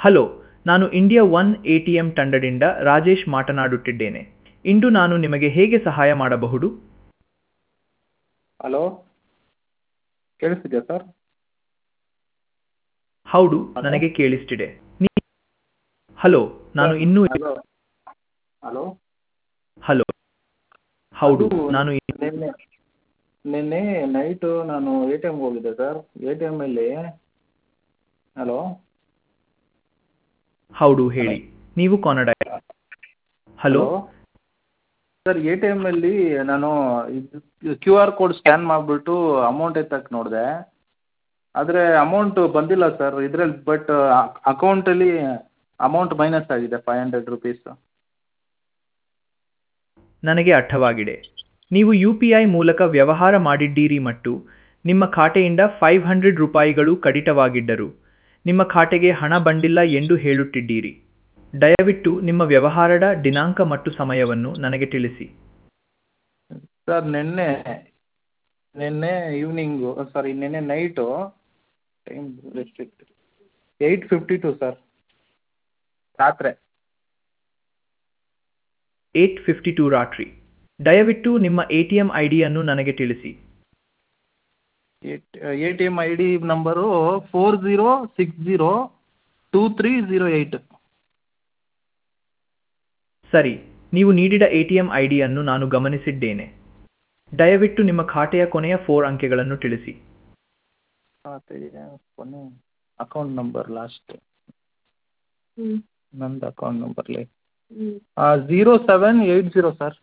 Hello ನಾನು India one A T M ತಂಡದಿಂದ ರಾಜೇಶ್ ಮಾತನಾಡುತ್ತಿದ್ದೇನೆ ಇಂದು ನಾನು ನಿಮಗೆ ಹೇಗೆ ಸಹಾಯ ಮಾಡಬಹುದು ಹಲೋ ಕೇಳಿಸ್ತಿದೆಯಾ ಸರ್ ಹೌದು ಹಲೋ? ನನಗೆ ಕೇಳಿಸ್ತಿದೆ ನೀ- ಹಲೋ ನಾನು ಇನ್ನೂ ಹಲೋ ಹಲೋ ಹಲೋ ಹೌದು ಅದು ನಾನು ಇ- ನಿನ್ನೆ ನಿನ್ನೆ ನೈಟು ನಾನು ಎ ಟಿ ಎಮ್ಗೆ ಹೋಗಿದ್ದೆ ಸರ್ ಎ ಟಿ ಎಮ್ಮಲ್ಲಿ ಹಲೋ ಹೌದು ಹೇಳಿ ನೀವು Kannada hello sir A T ಎಮ್ಮಲ್ಲಿ ನಾನು ಇದು ಕ್ಯೂ ಆರ್ ಕೋಡ್ ಸ್ಕ್ಯಾನ್ ಮಾಡಿಬಿಟ್ಟು ಅಮೌಂಟ್ ಎತ್ತಕ್ಕೆ ನೋಡಿದೆ ಆದರೆ ಅಮೌಂಟು ಬಂದಿಲ್ಲ ಸರ್ ಇದ್ರಲ್ಲಿ ಬಟ್ ಅಕೌಂಟಲ್ಲಿ ಅಮೌಂಟ್ ಮೈನಸ್ ಆಗಿದೆ ಫೈವ್ ಹಂಡ್ರೆಡ್ ರುಪೀಸ್ ನನಗೆ ಅರ್ಥವಾಗಿದೆ ನೀವು ಯು ಪಿ ಐ ಮೂಲಕ ವ್ಯವಹಾರ ಮಾಡಿದ್ದೀರಿ ಮತ್ತು ನಿಮ್ಮ ಖಾತೆಯಿಂದ ಫೈವ್ ಹಂಡ್ರೆಡ್ ರೂಪಾಯಿಗಳು ಕಡಿತವಾಗಿದ್ದರು ನಿಮ್ಮ ಖಾತೆಗೆ ಹಣ ಬಂದಿಲ್ಲ ಎಂದು ಹೇಳುತ್ತಿದ್ದೀರಿ ದಯವಿಟ್ಟು ನಿಮ್ಮ ವ್ಯವಹಾರದ ದಿನಾಂಕ ಮತ್ತು ಸಮಯವನ್ನು ನನಗೆ ತಿಳಿಸಿ ಸರ್ ನಿನ್ನೆ ನಿನ್ನೆ ಈವ್ನಿಂಗು ಸಾರಿ ನಿನ್ನೆ ನೈಟು ಟೈಮ್ ಎಷ್ಟಿತ್ತು ಏಯ್ಟ್ ಫಿಫ್ಟಿ ಟು ಸರ್ ರಾತ್ರಿ ಏಟ್ ಫಿಫ್ಟಿ ಟೂ ರಾತ್ರಿ ದಯವಿಟ್ಟು ನಿಮ್ಮ ಎ ಟಿ ಎಂ ಐ ಡಿಯನ್ನು ನನಗೆ ತಿಳಿಸಿ A T M I D number four zero six zero two three zero eight ಸರಿ ನೀವು ನೀಡಿದ ಎ ಟಿ ಎಂ ಐ ಡಿಯನ್ನು ನಾನು ಗಮನಿಸಿದ್ದೇನೆ ದಯವಿಟ್ಟು ನಿಮ್ಮ ಖಾತೆಯ ಕೊನೆಯ ಫೋರ್ ಅಂಕೆಗಳನ್ನು ತಿಳಿಸಿ ಕೊನೆ ಅಕೌಂಟ್ ನಂಬರ್ ಲಾಸ್ಟ್ ನಂದು ಅಕೌಂಟ್ ನಂಬರ್ಲಿ zero seven eight zero sir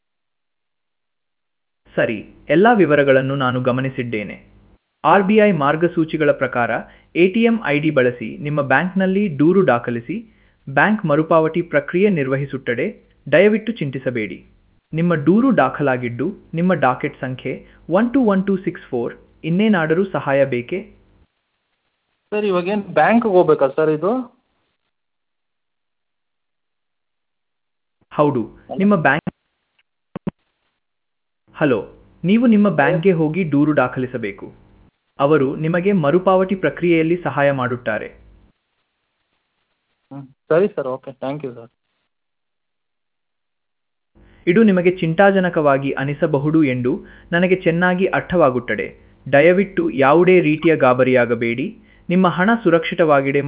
ಸರಿ ಎಲ್ಲ ವಿವರಗಳನ್ನು ನಾನು ಗಮನಿಸಿದ್ದೇನೆ ಆರ್ ಬಿ ಐ ಮಾರ್ಗಸೂಚಿಗಳ ಪ್ರಕಾರ ಎಟಿಎಂ ಐ ಡಿ ಬಳಸಿ ನಿಮ್ಮ ಬ್ಯಾಂಕ್ನಲ್ಲಿ ದೂರು ದಾಖಲಿಸಿ ಬ್ಯಾಂಕ್ ಮರುಪಾವತಿ ಪ್ರಕ್ರಿಯೆ ನಿರ್ವಹಿಸುತ್ತದೆ ದಯವಿಟ್ಟು ಚಿಂತಿಸಬೇಡಿ ನಿಮ್ಮ ದೂರು ದಾಖಲಾಗಿದ್ದು ನಿಮ್ಮ ಡಾಕೆಟ್ ಸಂಖ್ಯೆ one two one two six four ಇನ್ನೇನಾದರೂ ಸಹಾಯ ಬೇಕೇ ಸರ್ ಇವಾಗೇನು ಬ್ಯಾಂಕ್ಗೆ ಹೋಗ್ಬೇಕಾ ಸರ್ ಇದು ಹೌದು ನಿಮ್ಮ ಬ್ಯಾಂಕ್ ಹಲೋ ನೀವು ನಿಮ್ಮ ಬ್ಯಾಂಕ್ಗೆ ಹೋಗಿ ದೂರು ದಾಖಲಿಸಬೇಕು ಅವರು ನಿಮಗೆ ಮರುಪಾವತಿ ಪ್ರಕ್ರಿಯೆಯಲ್ಲಿ ಸಹಾಯ ಮಾಡುತ್ತಾರೆ ಹ್ಞೂ ಸರಿ sir okay thank you sir ಇದು ನಿಮಗೆ ಚಿಂತಾಜನಕವಾಗಿ ಅನಿಸಬಹುದು ಎಂದು ನನಗೆ ಚೆನ್ನಾಗಿ ಅರ್ಥವಾಗುತ್ತದೆ ದಯವಿಟ್ಟು ಯಾವುದೇ ರೀತಿಯ ಗಾಬರಿಯಾಗಬೇಡಿ ನಿಮ್ಮ ಹಣ ಸುರಕ್ಷಿತವಾಗಿದೆ